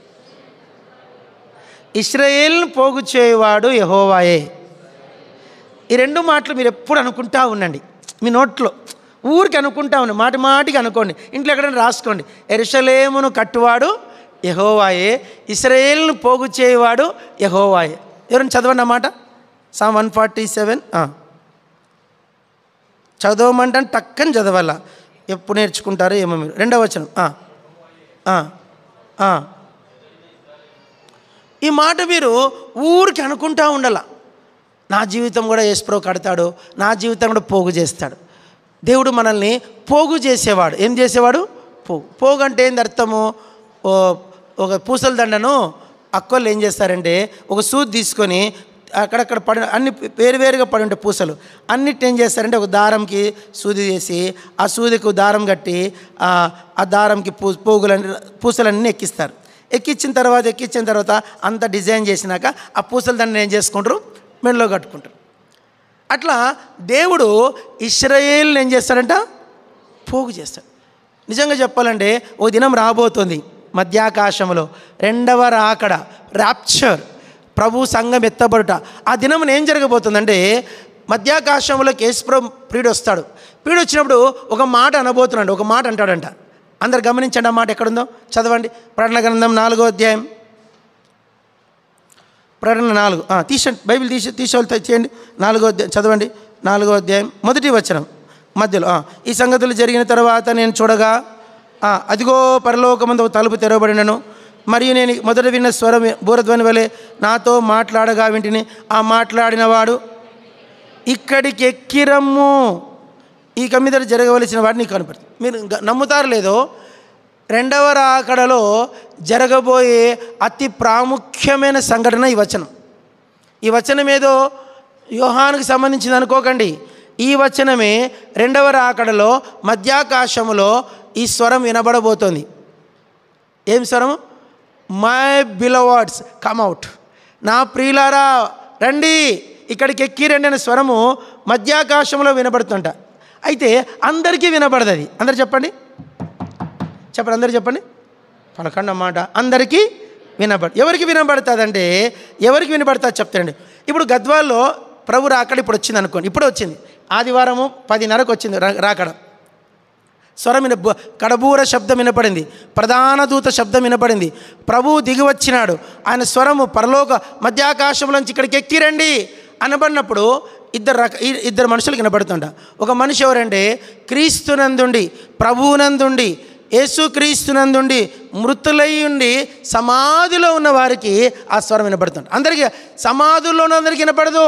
ఇస్రాయేల్ను పోగు చేయవాడు యహోవాయే ఈ రెండు మాటలు మీరు ఎప్పుడు అనుకుంటా ఉండండి మీ నోట్లో ఊరికి అనుకుంటా ఉండండి మాటి మాటికి అనుకోండి ఇంట్లో ఎక్కడైనా రాసుకోండి ఎరుషలేమును కట్టువాడు యహోవాయే ఇస్రాయేల్ను పోగు చేయవాడు యహోవాయే ఎవరైనా చదవండి అన్నమాట సామ్ వన్ ఫార్టీ సెవెన్ చదవమంటే టక్కని చదవాల ఎప్పుడు నేర్చుకుంటారో ఏమో మీరు రెండవ వచనం ఆ, ఆ, ఆ. ఈ మాట మీరు ఊరికి అనుకుంటా ఉండాల నా జీవితం కూడా యేసుప్రభు కడతాడు నా జీవితం కూడా పోగు చేస్తాడు దేవుడు మనల్ని పోగు చేసేవాడు ఏం చేసేవాడు పోగు పోగు అంటే ఏంది అర్థము ఓ ఒక పూసల దండను అక్కోళ్ళు ఏం చేస్తారంటే ఒక సూది తీసుకొని అక్కడక్కడ పడి అన్ని వేరువేరుగా పడి ఉంటాయి పూసలు అన్నిటి ఏం చేస్తారంటే ఒక దారంకి సూది చేసి ఆ సూదికి దారం కట్టి ఆ ఆ దారంకి పూ పోగులన్నీ పూసలన్నీ ఎక్కిస్తారు ఎక్కించిన తర్వాత ఎక్కించిన తర్వాత అంత డిజైన్ చేసినాక ఆ పూసల దండని ఏం చేసుకుంటారు మెడలో కట్టుకుంటారు అట్లా దేవుడు ఇస్రాయేల్ని ఏం చేస్తాడంట పోగు చేస్తాడు నిజంగా చెప్పాలంటే ఓ దినం రాబోతుంది మధ్యాకాశంలో రెండవ రాకడ ర్యాప్చర్ ప్రభు సంఘం ఎత్తబడుట ఆ దినం ఏం జరగబోతుందంటే మధ్యాకాశంలో కేసుప్రభు ప్రియుడు వస్తాడు ప్రియుడు వచ్చినప్పుడు ఒక మాట అనబోతున్నాడు ఒక మాట అంటాడంట అందరు గమనించండి ఆ మాట ఎక్కడుందో చదవండి ప్రకటన గ్రంథం నాలుగో అధ్యాయం ప్రకటన నాలుగు ఆ, తీసండి బైబిల్ తీసి తీసేవాళ్ళు తెచ్చేయండి నాలుగో అధ్యాయం చదవండి నాలుగో అధ్యాయం మొదటి వచనం మధ్యలో ఆ, ఈ సంగతులు జరిగిన తర్వాత నేను చూడగా ఆ, అదిగో పరలోకమందు ఒక తలుపు తెరవబడినను మరియు నేను మొదట విన్న స్వరం బూరధ్వని వలె నాతో మాట్లాడగా వింటిని ఆ మాట్లాడినవాడు ఇక్కడికి ఎక్కిరమ్ము ఇక మీద జరగవలసిన వాడు నీకు కనపడుతుంది మీరు గ- నమ్ముతారు లేదో రెండవ రాకడలో జరగబోయే అతి ప్రాముఖ్యమైన సంఘటన ఈ వచనం ఈ వచనం ఏదో యోహానికి సంబంధించింది అనుకోకండి ఈ వచనమే రెండవ రాకడలో మధ్యాకాశములో ఈ స్వరం వినబడబోతోంది ఏం స్వరం మై బిలవర్డ్స్ కమ్అవుట్ నా ప్రియులారా రండి ఇక్కడికి ఎక్కి రండి అనే స్వరము మధ్యాకాశంలో వినబడుతుంట అయితే అందరికీ వినబడదు అది అందరు చెప్పండి చెప్పండి అందరు చెప్పండి పలకండి అన్నమాట అందరికీ వినబడు ఎవరికి వినబడుతుందంటే ఎవరికి వినబడుతుంది చెప్తానండి ఇప్పుడు గద్వాల్లో ప్రభు రాకడ ఇప్పుడు వచ్చింది అనుకోండి ఇప్పుడు వచ్చింది ఆదివారము పదిన్నరకు వచ్చింది రా- రాకడ స్వరం విన బ- కడబూర శబ్దం వినపడింది ప్రధాన దూత శబ్దం వినపడింది ప్రభువు దిగి వచ్చినాడు ఆయన స్వరము పరలోక మధ్యాకాశంలోంచి ఇక్కడికి ఎక్కిరండి అనబడినప్పుడు ఇద్దరు రక ఇ- ఇద్దరు మనుషులకు వినపడుతుంట ఒక మనిషి ఎవరంటే క్రీస్తునందుండి ప్రభువునందుండి యేసు క్రీస్తునందుండి మృతులై ఉండి సమాధిలో ఉన్న వారికి ఆ స్వరం వినపడుతుంది అందరికీ సమాధుల్లో ఉన్న అందరికీ వినపడదు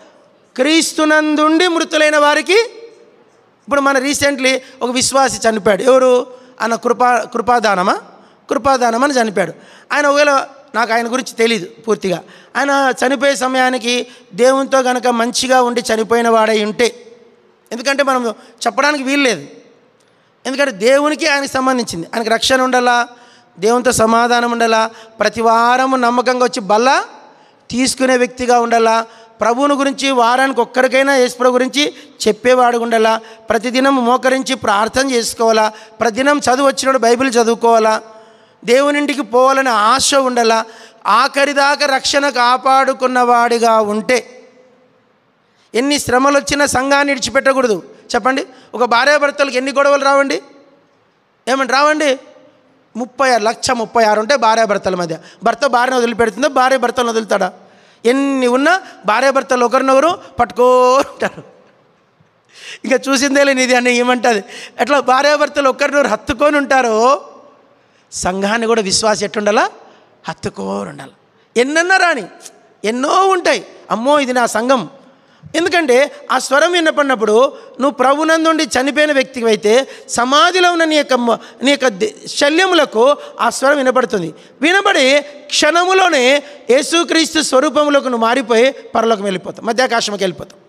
క్రీస్తునందుండి మృతులైన వారికి ఇప్పుడు మన రీసెంట్లీ ఒక విశ్వాసి చనిపోయాడు ఎవరు ఆయన కృపా కృపాదానమా కృపాదానం అని చనిపోయాడు ఆయన ఒకవేళ నాకు ఆయన గురించి తెలియదు పూర్తిగా ఆయన చనిపోయే సమయానికి దేవునితో కనుక మంచిగా ఉండి చనిపోయిన వాడై ఉంటే ఎందుకంటే మనం చెప్పడానికి వీల్లేదు ఎందుకంటే దేవునికి ఆయనకి సంబంధించింది ఆయనకి రక్షణ ఉండాలా దేవునితో సమాధానం ఉండాలా ప్రతి వారము నమ్మకంగా వచ్చి బల్ల తీసుకునే వ్యక్తిగా ఉండాలా ప్రభువుని గురించి వారానికి ఒక్కరికైనా యేసుప్రభు గురించి చెప్పేవాడు ఉండాలా ప్రతిదినం మోకరించి ప్రార్థన చేసుకోవాలా ప్రతిదినం చదువు వచ్చినప్పుడు బైబిల్ చదువుకోవాలా దేవునింటికి పోవాలనే ఆశ ఉండాలా ఆఖరిదాకా రక్షణ కాపాడుకున్నవాడిగా ఉంటే ఎన్ని శ్రమలు వచ్చినా సంఘాన్ని విడిచిపెట్టకూడదు చెప్పండి ఒక భార్యాభర్తలకు ఎన్ని గొడవలు రావండి ఏమంటే రావండి ముప్పై ఆరు లక్ష ముప్పై ఆరు ఉంటే భార్యాభర్తల మధ్య భర్త భార్యను వదిలిపెడుతుందో భార్య భర్తలను వదులుతాడా ఎన్ని ఉన్నా భార్యాభర్తలు ఒకరినొకరు పట్టుకోంటారు ఇంకా చూసిందే లేని ఇది అని ఏమంటుంది అట్లా భార్యాభర్తలు ఒకరినొకరు హత్తుకొని ఉంటారో సంఘాన్ని కూడా విశ్వాసం ఎట్టుండాలా హత్తుకోరు ఉండాలి ఎన్నన్నా రాని ఎన్నో ఉంటాయి అమ్మో ఇది నా సంఘం ఎందుకంటే ఆ స్వరం వినపడినప్పుడు నువ్వు ప్రభునందుండి చనిపోయిన వ్యక్తికి అయితే సమాధిలో ఉన్న నీ యొక్క మ- నీ యొక్క ది- శల్యములకు ఆ స్వరం వినపడుతుంది వినబడి క్షణములోనే యేసుక్రీస్తు స్వరూపంలోకి నువ్వు మారిపోయి పరలోకం వెళ్ళిపోతావు మధ్యాకాశంకి వెళ్ళిపోతావు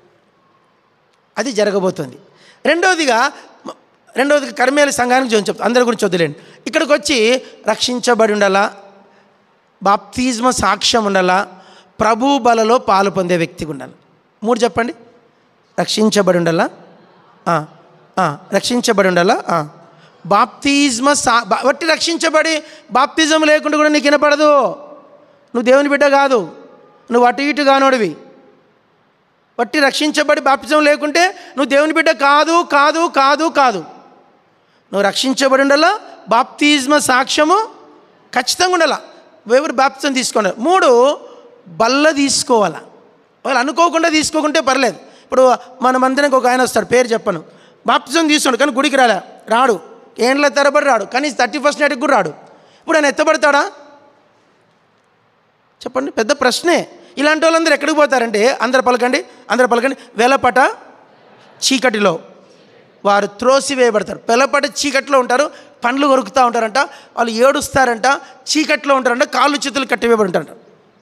అది జరగబోతుంది రెండవదిగా మ- రెండవదిగా కర్మేల సంఘానికి చూసి చెప్తా అందరి గురించి వదిలేండి ఇక్కడికి వచ్చి రక్షించబడి ఉండాలా బాప్తిజమ సాక్ష్యం ఉండాలా ప్రభు బలలో పాలు పొందే వ్యక్తిగా ఉండాలి మూడు చెప్పండి రక్షించబడి ఉండాలా ఆ, ఆ, రక్షించబడి ఉండాలా ఆ. బాప్తిజమ సా బా- వట్టి రక్షించబడి బాప్తిజం లేకుండా కూడా నీకు వినపడదు నువ్వు దేవుని బిడ్డ కాదు నువ్వు అటు ఇటు కానోడివి వట్టి రక్షించబడి బాప్తిజం లేకుంటే నువ్వు దేవుని బిడ్డ కాదు కాదు కాదు కాదు నువ్వు రక్షించబడి ఉండాలా బాప్తిజమ సాక్ష్యము ఖచ్చితంగా ఉండాలా ఎవరు బాప్తిజం తీసుకోండి మూడు బల్ల తీసుకోవాలా వాళ్ళు అనుకోకుండా తీసుకోకుంటే పర్లేదు ఇప్పుడు మన మందిరానికి ఒక ఆయన వస్తాడు పేరు చెప్పను బాప్తిజం తీసుకోండి కానీ గుడికి రాలే రాడు ఏండ్ల తరబడి రాడు కానీ థర్టీ ఫస్ట్ నైట్కి కూడా రాడు ఇప్పుడు ఆయన ఎత్తబడతాడా చెప్పండి పెద్ద ప్రశ్నే ఇలాంటి వాళ్ళందరూ ఎక్కడికి పోతారంటే అందరు పలకండి అందరు పలకండి వెలపట చీకటిలో వారు త్రోసివేయబడతారు వెలపట చీకట్లో ఉంటారు పండ్లు కొరుకుతూ ఉంటారంట వాళ్ళు ఏడుస్తారంట చీకట్లో ఉంటారంట కాళ్ళు చేతులు కట్టివేయబడి ఉంటారంట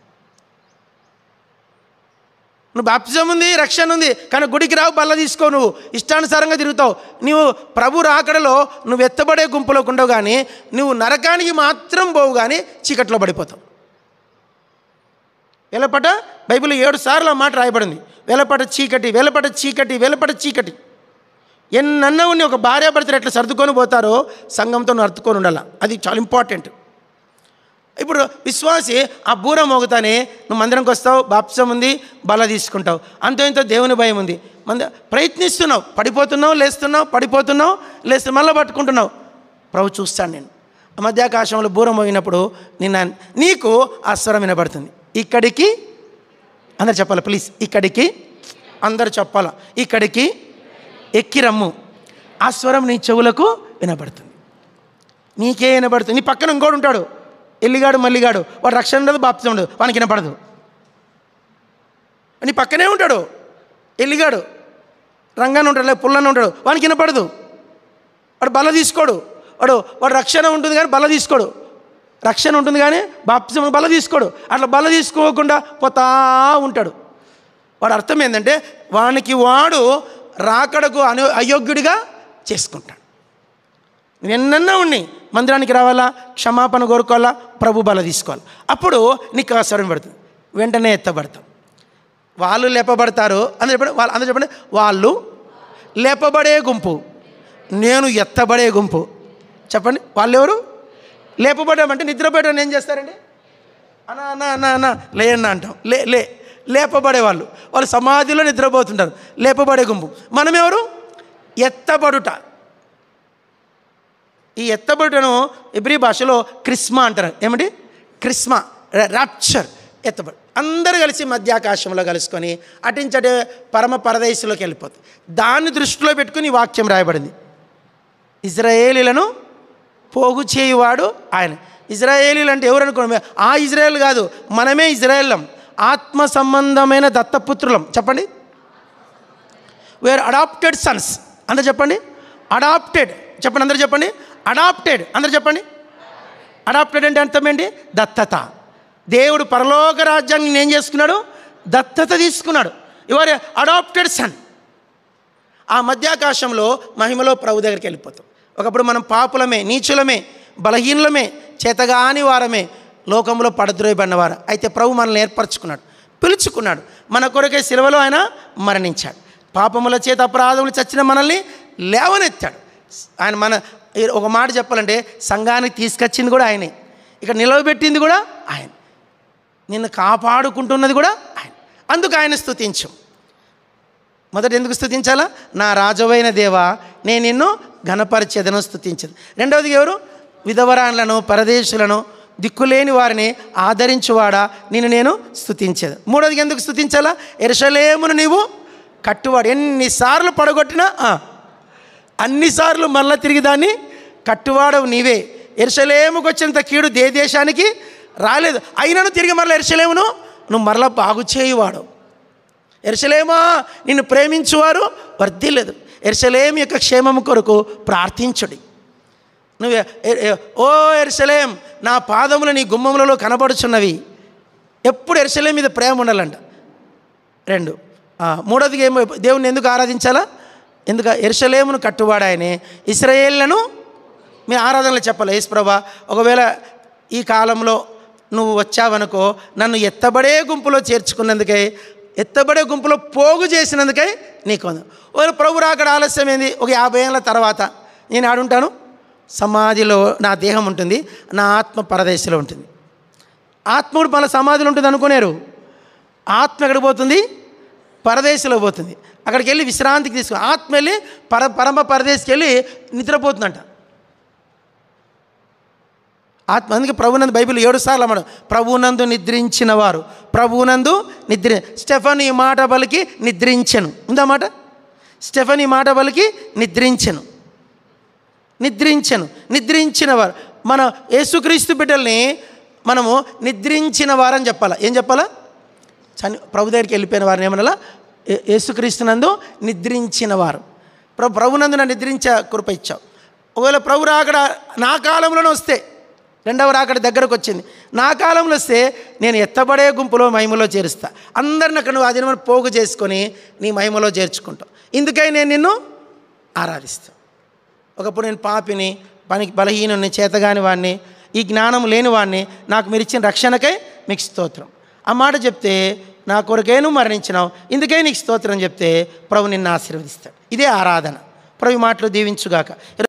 నువ్వు బాప్తిజం ఉంది రక్షణ ఉంది కానీ గుడికి రావు బల్ల తీసుకో నువ్వు ఇష్టానుసారంగా తిరుగుతావు నువ్వు ప్రభు రాకడలో నువ్వు ఎత్తబడే గుంపులోకి ఉండవు కానీ నువ్వు నరకానికి మాత్రం పోవు కానీ చీకట్లో పడిపోతావు వెలపట బైబిల్ ఏడు సార్లు ఆ మాట రాయబడింది వెలపట చీకటి వెలపట చీకటి వెలపట చీకటి ఎన్నన్నా ఉన్ని ఒక భార్యాభర్తలు ఎట్లా సర్దుకొని పోతారో సంఘంతో నువ్వు అర్థుకొని ఉండాలి అది చాలా ఇంపార్టెంట్ ఇప్పుడు విశ్వాసి ఆ బూర మోగుతానే నువ్వు మందిరంకి వస్తావు బాప్సం ఉంది బల తీసుకుంటావు అంతో ఇంతో దేవుని భయం ఉంది మంది ప్రయత్నిస్తున్నావు పడిపోతున్నావు లేస్తున్నావు పడిపోతున్నావు లేస్తు మళ్ళీ పట్టుకుంటున్నావు ప్రభు చూస్తాను నేను ఆ మధ్యాకాశంలో బూర మోగినప్పుడు నిన్న నీకు ఆ స్వరం వినబడుతుంది ఇక్కడికి అందరు చెప్పాలి ప్లీజ్ ఇక్కడికి అందరు చెప్పాలా ఇక్కడికి ఎక్కి రమ్ము ఆ స్వరం నీ చెవులకు వినబడుతుంది నీకే వినబడుతుంది నీ పక్కన ఇంకోడు ఉంటాడు ఎల్లిగాడు మల్లిగాడు వాడు రక్షణ ఉండదు బాప్తిజం ఉండదు వానికి వినపడదు నీ పక్కనే ఉంటాడు ఎల్లిగాడు రంగాన ఉంటాడు లేదా పుల్లన్న ఉంటాడు వానికి వినపడదు వాడు బల తీసుకోడు వాడు వాడు రక్షణ ఉంటుంది కానీ బల తీసుకోడు రక్షణ ఉంటుంది కానీ బాప్తిజం బల తీసుకోడు అట్లా బల తీసుకోకుండా పోతా ఉంటాడు వాడు అర్థం ఏంటంటే వానికి వాడు రాకడకు అను అయోగ్యుడిగా చేసుకుంటాడు ఎన్నన్నా ఉన్నాయి మందిరానికి రావాలా క్షమాపణ కోరుకోవాలా ప్రభు బల తీసుకోవాలి అప్పుడు నీకు ఆ స్వరం పడుతుంది వెంటనే ఎత్తబడతాం వాళ్ళు లేపబడతారు అందరు చెప్పండి వాళ్ళు అందరూ చెప్పండి వాళ్ళు లేపబడే గుంపు నేను ఎత్తబడే గుంపు చెప్పండి వాళ్ళు ఎవరు లేపబడమంటే నిద్రపోయడం ఏం చేస్తారండి అన్నా అన్నా అన్నా అన్నా లేయన్న అంటాం లే లే లేపబడే వాళ్ళు వాళ్ళు సమాధిలో నిద్రపోతుంటారు లేపబడే గుంపు మనమెవరు ఎత్తబడుట ఈ ఎత్తబడుటను ఎబ్రి భాషలో క్రిస్మా అంటారు ఏమిటి క్రిస్మా రాప్చర్ ఎత్తబడు అందరూ కలిసి మధ్యాకాశంలో కలుసుకొని అటించటే పరమ పరదేశంలోకి వెళ్ళిపోతుంది దాన్ని దృష్టిలో పెట్టుకుని ఈ వాక్యం రాయబడింది ఇజ్రాయేలీలను పోగు చేయువాడు ఆయన ఇజ్రాయేలీలు అంటే ఎవరు అనుకోండి ఆ ఇజ్రాయేల్ కాదు మనమే ఇజ్రాయేలం ఆత్మ సంబంధమైన దత్తపుత్రులం చెప్పండి వేర్ అడాప్టెడ్ సన్స్ అందరు చెప్పండి అడాప్టెడ్ చెప్పండి అందరు చెప్పండి అడాప్టెడ్ అందరు చెప్పండి అడాప్టెడ్ అంటే అర్థం ఏంటి దత్తత దేవుడు పరలోక రాజ్యాన్ని ఏం చేసుకున్నాడు దత్తత తీసుకున్నాడు యువర్ అడాప్టెడ్ సన్ ఆ మధ్యాకాశంలో మహిమలో ప్రభు దగ్గరికి వెళ్ళిపోతాం ఒకప్పుడు మనం పాపులమే నీచులమే బలహీనులమే చేతగాని వారమే లోకంలో పడద్రోయబడినవారు అయితే ప్రభు మనల్ని ఏర్పరచుకున్నాడు పిలుచుకున్నాడు మన కొరకే సిలువలో ఆయన మరణించాడు పాపముల చేత అపరాధములు చచ్చిన మనల్ని లేవనెత్తాడు ఆయన మన ఒక మాట చెప్పాలంటే సంఘానికి తీసుకొచ్చింది కూడా ఆయనే ఇక్కడ నిలవబెట్టింది కూడా ఆయన నిన్ను కాపాడుకుంటున్నది కూడా ఆయన అందుకు ఆయన స్తుతించం మొదట ఎందుకు స్థుతించాలా నా రాజవైన దేవా నేను నిన్ను ఘనపరిచేదను స్థుతించదు రెండవది ఎవరు విధవరాన్లను పరదేశులను దిక్కులేని వారిని ఆదరించువాడా నిన్ను నేను స్థుతించేది మూడవది ఎందుకు స్థుతించాలా ఎరసలేమును నీవు కట్టువాడు ఎన్నిసార్లు పడగొట్టినా ఆ, అన్నిసార్లు మళ్ళా తిరిగి దాన్ని కట్టువాడవు నీవే ఎరుసలేముకు వచ్చినంత కీడు దే దేశానికి రాలేదు అయినను తిరిగి మరలా ఎరుసలేమును నువ్వు మరలా బాగు చేయువాడు ఎరుసలేమా నిన్ను ప్రేమించువారు వర్ధిల్లేదు ఎరుసలేం యొక్క క్షేమము కొరకు ప్రార్థించుడి నువ్వు ఎ- ఎ- ఓ ఎరుసలేం నా పాదములు నీ గుమ్మములలో కనబడుచున్నవి ఎప్పుడు ఎరుసలేం మీద ప్రేమ ఉండాలంట రెండు ఆ, మూడోదిగా ఏమో దేవుని ఎందుకు ఆరాధించాలా ఎందుకు ఎరుసలేమును కట్టువాడాయనే ఇస్రాయేళ్లను మీ ఆరాధనలు చెప్పాలి యేసు ప్రభా ఒకవేళ ఈ కాలంలో నువ్వు వచ్చావనుకో నన్ను ఎత్తబడే గుంపులో చేర్చుకున్నందుకై ఎత్తబడే గుంపులో పోగు చేసినందుకై నీకు వందనం. ఒకవేళ ప్రభు రాకడ ఆలస్యం ఏంది ఒక యాభై ఏళ్ళ తర్వాత నేను ఆడుంటాను సమాధిలో నా దేహం ఉంటుంది నా ఆత్మ పరదేశంలో ఉంటుంది ఆత్మ కూడా మళ్ళీ సమాధిలో ఉంటుంది అనుకునేరు ఆత్మ ఎక్కడికి పోతుంది పరదేశంలో పోతుంది అక్కడికి వెళ్ళి విశ్రాంతికి తీసుకు ఆత్మ వెళ్ళి పర పరమ పరదేశికి వెళ్ళి నిద్రపోతుందంట ఆత్మ అందుకే ప్రభునందు బైబిల్ ఏడు సార్లు అన్నాడు ప్రభునందు నిద్రించిన వారు ప్రభునందు నిద్ర స్టెఫన్ ఈ మాట బలికి నిద్రించెను ఉందా మాట స్టెఫన్ ఈ మాట బలికి నిద్రించెను నిద్రించెను నిద్రించిన వారు మన యేసుక్రీస్తు బిడ్డల్ని మనము నిద్రించిన వారని చెప్పాలా ఏం చెప్పాలా చని ప్రభు దగ్గరికి వెళ్ళిపోయిన వారిని ఏమన్నా ఏ- యేసుక్రీస్తునందు నిద్రించిన వారు ప్రభు ప్రభునందున నిద్రించే కృప ఇచ్చావు ఒకవేళ ప్రభు రాకడ నా కాలంలోనే వస్తే రెండవ రాకడ దగ్గరకు వచ్చింది నా కాలంలో వస్తే నేను ఎత్తబడే గుంపులో మహిమలో చేరుస్తా అందరిని అక్కడ నువ్వు అది పోగు చేసుకొని నీ మహిమలో చేర్చుకుంటావు ఇందుకై నేను నిన్ను ఆరాధిస్తాను ఒకప్పుడు నేను పాపిని పనికి బలహీనుని చేతగాని వాడిని ఈ జ్ఞానం లేని వాడిని నాకు మీరు ఇచ్చిన రక్షణకై మీకు స్తోత్రం ఆ మాట చెప్తే నా కొరకే నువ్వు మరణించినావు ఇందుకే నీకు స్తోత్రం చెప్తే ప్రభు నిన్ను ఆశీర్వదిస్తాడు ఇదే ఆరాధన ప్రభు ఈ మాటలు దీవించుగాక